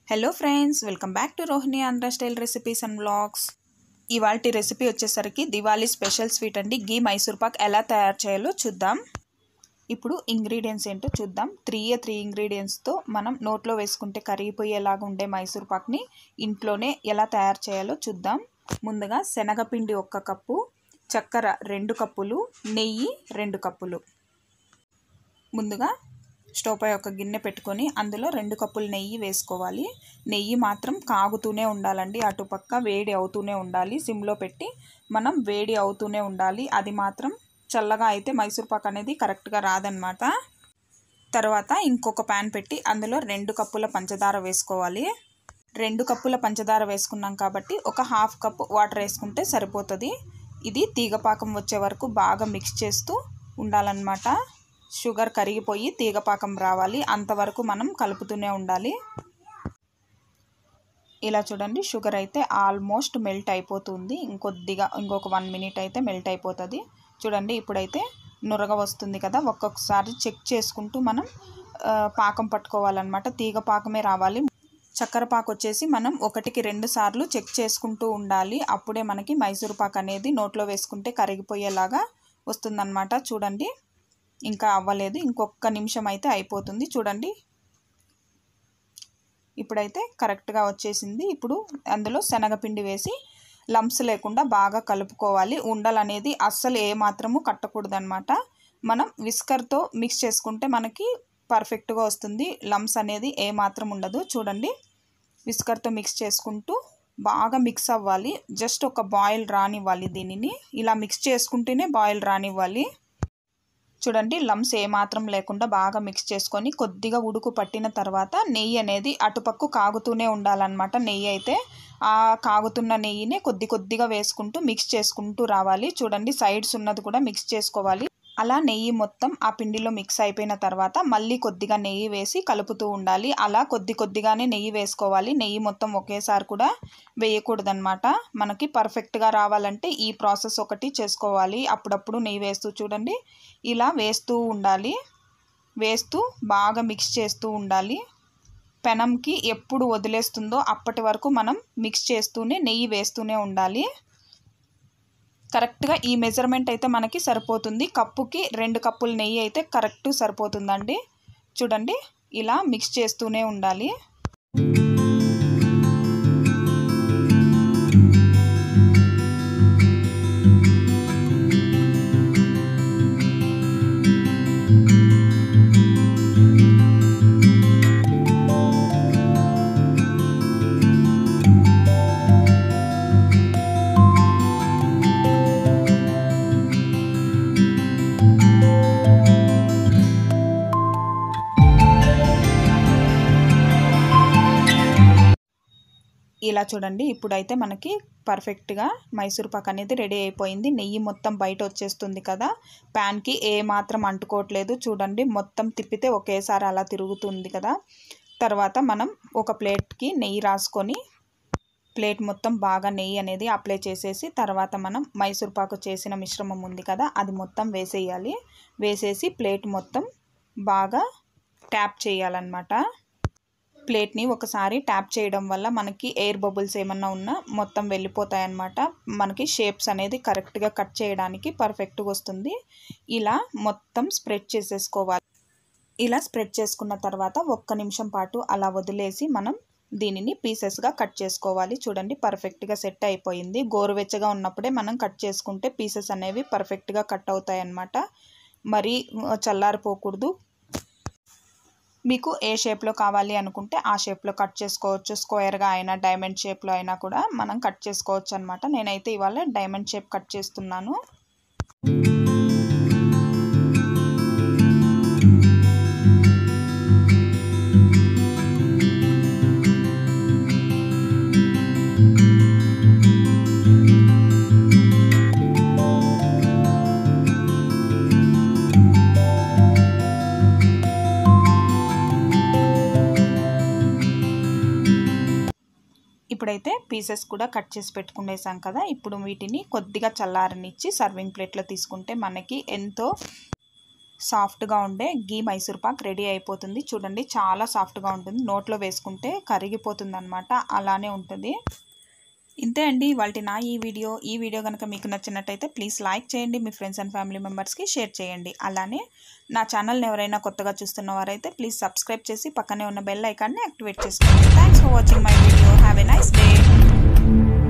hello friends welcome back to Rohini Andhra style recipes and vlogs ఇవాళ recipe వచ్చేసరికి Diwali special sweet అండి గీ మైసూర్ పాక్ ఎలా తయారు చేయాలో చూద్దాం ఇప్పుడు ఇంగ్రీడియంట్స్ ఏంటో చూద్దాం త్రీ ఏ త్రీ ఇంగ్రీడియంట్స్తో మనం నోట్లో వేసుకుంటే కరిగిపోయేలాగా ఉండే మైసూర్ పాక్ని ఇంట్లోనే ఎలా తయారు చేయాలో చూద్దాం ముందుగా శనగపిండి ఒక్క కప్పు చక్కెర రెండు కప్పులు నెయ్యి రెండు కప్పులు ముందుగా స్టవ్ పై ఒక గిన్నె పెట్టుకొని అందులో రెండు కప్పులు నెయ్యి వేసుకోవాలి నెయ్యి మాత్రం కాగుతూనే ఉండాలండి అటుపక్క వేడి అవుతూనే ఉండాలి సిమ్లో పెట్టి మనం వేడి అవుతూనే ఉండాలి అది మాత్రం చల్లగా అయితే మైసూర్ పాక్ అనేది కరెక్ట్గా రాదనమాట తర్వాత ఇంకొక ప్యాన్ పెట్టి అందులో రెండు కప్పుల పంచదార వేసుకోవాలి రెండు కప్పుల పంచదార వేసుకున్నాం కాబట్టి ఒక హాఫ్ కప్ వాటర్ వేసుకుంటే సరిపోతుంది ఇది తీగపాకం వచ్చే వరకు బాగా మిక్స్ చేస్తూ ఉండాలన్నమాట షుగర్ కరిగిపోయి తీగపాకం రావాలి అంతవరకు మనం కలుపుతూనే ఉండాలి ఇలా చూడండి షుగర్ అయితే ఆల్మోస్ట్ మెల్ట్ అయిపోతుంది ఇంకొద్దిగా ఇంకొక వన్ మినిట్ అయితే మెల్ట్ అయిపోతుంది చూడండి ఇప్పుడైతే నురగ వస్తుంది కదా ఒక్కొక్కసారి చెక్ చేసుకుంటూ మనం పాకం పట్టుకోవాలన్నమాట తీగ పాకమే రావాలి చక్కెర పాకు వచ్చేసి మనం ఒకటికి రెండు సార్లు చెక్ చేసుకుంటూ ఉండాలి అప్పుడే మనకి మైసూర్ పాక్ అనేది నోట్లో వేసుకుంటే కరిగిపోయేలాగా వస్తుందన్నమాట చూడండి ఇంకా అవ్వలేదు ఇంకొక నిమిషం అయితే అయిపోతుంది చూడండి ఇప్పుడైతే కరెక్ట్గా వచ్చేసింది ఇప్పుడు అందులో శనగపిండి వేసి లంప్స్ లేకుండా బాగా కలుపుకోవాలి ఉండలు అనేది అస్సలు ఏ మాత్రము కట్టకూడదనమాట మనం విస్కర్తో మిక్స్ చేసుకుంటే మనకి పర్ఫెక్ట్గా వస్తుంది లంప్స్ అనేది ఏ మాత్రం ఉండదు చూడండి విస్కర్తో మిక్స్ చేసుకుంటూ బాగా మిక్స్ అవ్వాలి జస్ట్ ఒక బాయిల్ రానివ్వాలి దీనిని ఇలా మిక్స్ చేసుకుంటేనే బాయిల్ రానివ్వాలి చూడండి లమ్స్ ఏమాత్రం లేకుండా బాగా మిక్స్ చేసుకొని కొద్దిగా ఉడుకు పట్టిన తర్వాత నెయ్యి అనేది అటుపక్కు కాగుతూనే ఉండాలన్నమాట నెయ్యి అయితే ఆ కాగుతున్న నెయ్యిని కొద్ది కొద్దిగా వేసుకుంటూ మిక్స్ చేసుకుంటూ రావాలి చూడండి సైడ్స్ ఉన్నది కూడా మిక్స్ చేసుకోవాలి అలా నెయ్యి మొత్తం ఆ పిండిలో మిక్స్ అయిపోయిన తర్వాత మళ్ళీ కొద్దిగా నెయ్యి వేసి కలుపుతూ ఉండాలి అలా కొద్ది కొద్దిగానే నెయ్యి వేసుకోవాలి నెయ్యి మొత్తం ఒకేసారి కూడా వేయకూడదనమాట మనకి పర్ఫెక్ట్గా రావాలంటే ఈ ప్రాసెస్ ఒకటి చేసుకోవాలి అప్పుడప్పుడు నెయ్యి వేస్తూ చూడండి ఇలా వేస్తూ ఉండాలి వేస్తూ బాగా మిక్స్ చేస్తూ ఉండాలి పెనంకి ఎప్పుడు వదిలేస్తుందో అప్పటి వరకు మనం మిక్స్ చేస్తూనే నెయ్యి వేస్తూనే ఉండాలి కరెక్ట్గా ఈ మెజర్మెంట్ అయితే మనకి సరిపోతుంది కప్పుకి రెండు కప్పుల నెయ్యి అయితే కరెక్ట్ సరిపోతుందండి చూడండి ఇలా మిక్స్ చేస్తూనే ఉండాలి ఇలా చూడండి ఇప్పుడైతే మనకి పర్ఫెక్ట్గా మైసూర్ పాక్ అనేది రెడీ అయిపోయింది నెయ్యి మొత్తం బయట వచ్చేస్తుంది కదా ప్యాన్కి ఏ మాత్రం అంటుకోవట్లేదు చూడండి మొత్తం తిప్పితే ఒకేసారి అలా తిరుగుతుంది కదా తర్వాత మనం ఒక ప్లేట్కి నెయ్యి రాసుకొని ప్లేట్ మొత్తం బాగా నెయ్యి అనేది అప్లై చేసేసి తర్వాత మనం మైసూర్ పాకు చేసిన మిశ్రమం ఉంది కదా అది మొత్తం వేసేయాలి వేసేసి ప్లేట్ మొత్తం బాగా ట్యాప్ చేయాలన్నమాట ప్లేట్ని ఒకసారి ట్యాప్ చేయడం వల్ల మనకి ఎయిర్ బబుల్స్ ఏమన్నా ఉన్నా మొత్తం వెళ్ళిపోతాయన్నమాట మనకి షేప్స్ అనేది కరెక్ట్గా కట్ చేయడానికి పర్ఫెక్ట్గా వస్తుంది ఇలా మొత్తం స్ప్రెడ్ చేసేసుకోవాలి ఇలా స్ప్రెడ్ చేసుకున్న తర్వాత ఒక్క నిమిషం పాటు అలా వదిలేసి మనం దీనిని పీసెస్గా కట్ చేసుకోవాలి చూడండి పర్ఫెక్ట్గా సెట్ అయిపోయింది గోరువెచ్చగా ఉన్నప్పుడే మనం కట్ చేసుకుంటే పీసెస్ అనేవి పర్ఫెక్ట్గా కట్ అవుతాయి అన్నమాట మరీ చల్లారిపోకూడదు మీకు ఏ షేప్లో కావాలి అనుకుంటే ఆ షేప్లో కట్ చేసుకోవచ్చు స్క్వేర్గా అయినా డైమండ్ షేప్లో అయినా కూడా మనం కట్ చేసుకోవచ్చు అనమాట నేనైతే ఇవాళ డైమండ్ షేప్ కట్ చేస్తున్నాను ఇప్పుడైతే పీసెస్ కూడా కట్ చేసి పెట్టుకునేసాం కదా ఇప్పుడు వీటిని కొద్దిగా చల్లారనిచ్చి సర్వింగ్ ప్లేట్లో తీసుకుంటే మనకి ఎంతో సాఫ్ట్గా ఉండే గీ మైసూర్ పాక్ రెడీ అయిపోతుంది చూడండి చాలా సాఫ్ట్గా ఉంటుంది నోట్లో వేసుకుంటే కరిగిపోతుంది అనమాట అలానే ఉంటుంది ఇంతే అండి వాళ్ళ నా ఈ వీడియో ఈ వీడియో కనుక మీకు నచ్చినట్టయితే ప్లీజ్ లైక్ చేయండి మీ ఫ్రెండ్స్ అండ్ ఫ్యామిలీ మెంబర్స్కి షేర్ చేయండి అలానే నా ఛానల్ని ఎవరైనా కొత్తగా చూస్తున్న వారైతే ప్లీజ్ సబ్స్క్రైబ్ చేసి పక్కనే ఉన్న బెల్ ఐకాన్ని యాక్టివేట్ చేసుకోండి thanks for watching my video have a nice day